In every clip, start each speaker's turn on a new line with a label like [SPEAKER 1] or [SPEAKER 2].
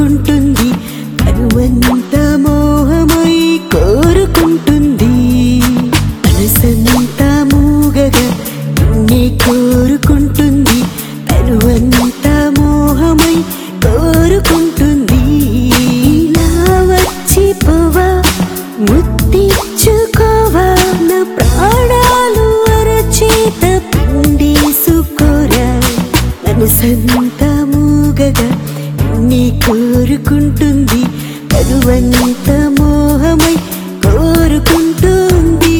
[SPEAKER 1] కోరుకుంటుంది కనువంత మోహమై కోరుకుంటుంది మనసంతా మూగగా నిన్నే కోరుకుంటుంది తనువంత మోహమై కోరుకుంటుంది ఇలా వచ్చిపోవా ముత్తిచ్చుకోవా నా ప్రాణాలు అరచేత పిండేసుకోరా మనసంతా మూగగా నీ కోరుకుంటుంది తనువంత మోహమై కోరుకుంటుంది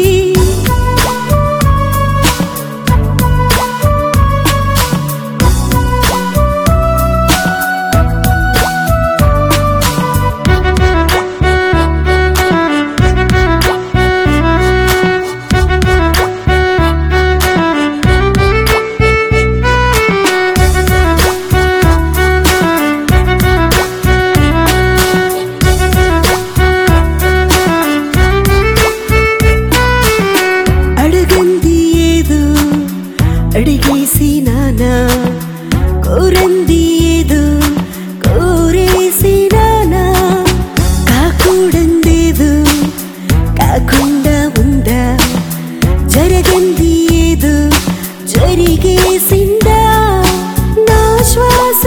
[SPEAKER 1] అడగంది ఏదో అడిగేసి నానా కోరంది ఏదో కోరేసి నానా కాకూడందేదో కాకుండా ఉందా జరగంది ఏదో జరిగేసిందా నా శ్వాస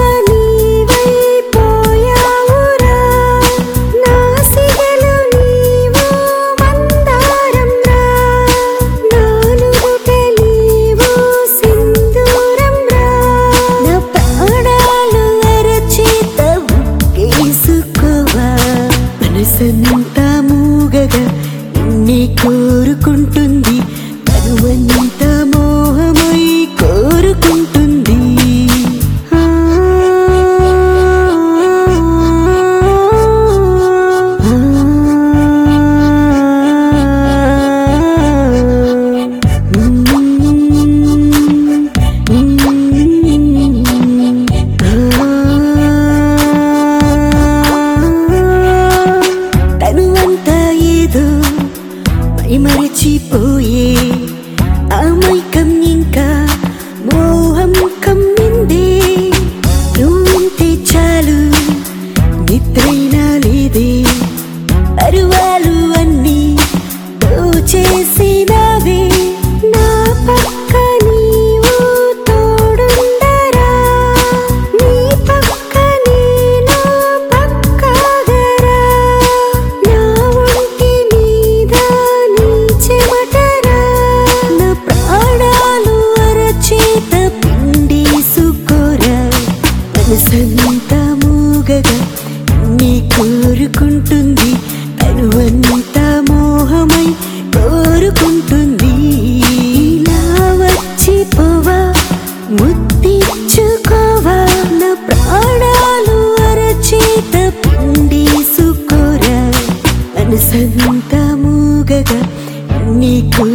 [SPEAKER 1] నీవైపోయావురా నా సిగలు నీవు మందారంరా నా నుదుట నీవు సింధూరంరా నా ప్రాణాలు అరచేత ఉక్కేసుకోవా మనసంతా మూగగా నిన్నే కోరుకుంటుంది తనువంత మోహమై కోరుకుంటుంది ఆ తనువంతా ఏదో మై మరచిపోయే ఆ మైకం ఇంకా మోహం కమ్మిందే నువ్వుంటే చాలు నిద్రైనా లేదే అరువాలు అన్నీ దోచేసినావే నా పక్క నీవు తోడుండరా నీ పక్క నేను పక్కగరా నా ఒంటి మీద నీ చెమటరా నా ప్రాణాలు అరచేత పిండేసుకోరా మనసంతా మూగగా నీ కోరుకుంటుంది తనువంతా మోహమై కోరుకుంటుంది ఇలా వచ్చిపోవా ముత్తిచ్చుకోవా నా ప్రాణాలు అరచేత పిండేసుకోరా మనసంతా మూగగా నీ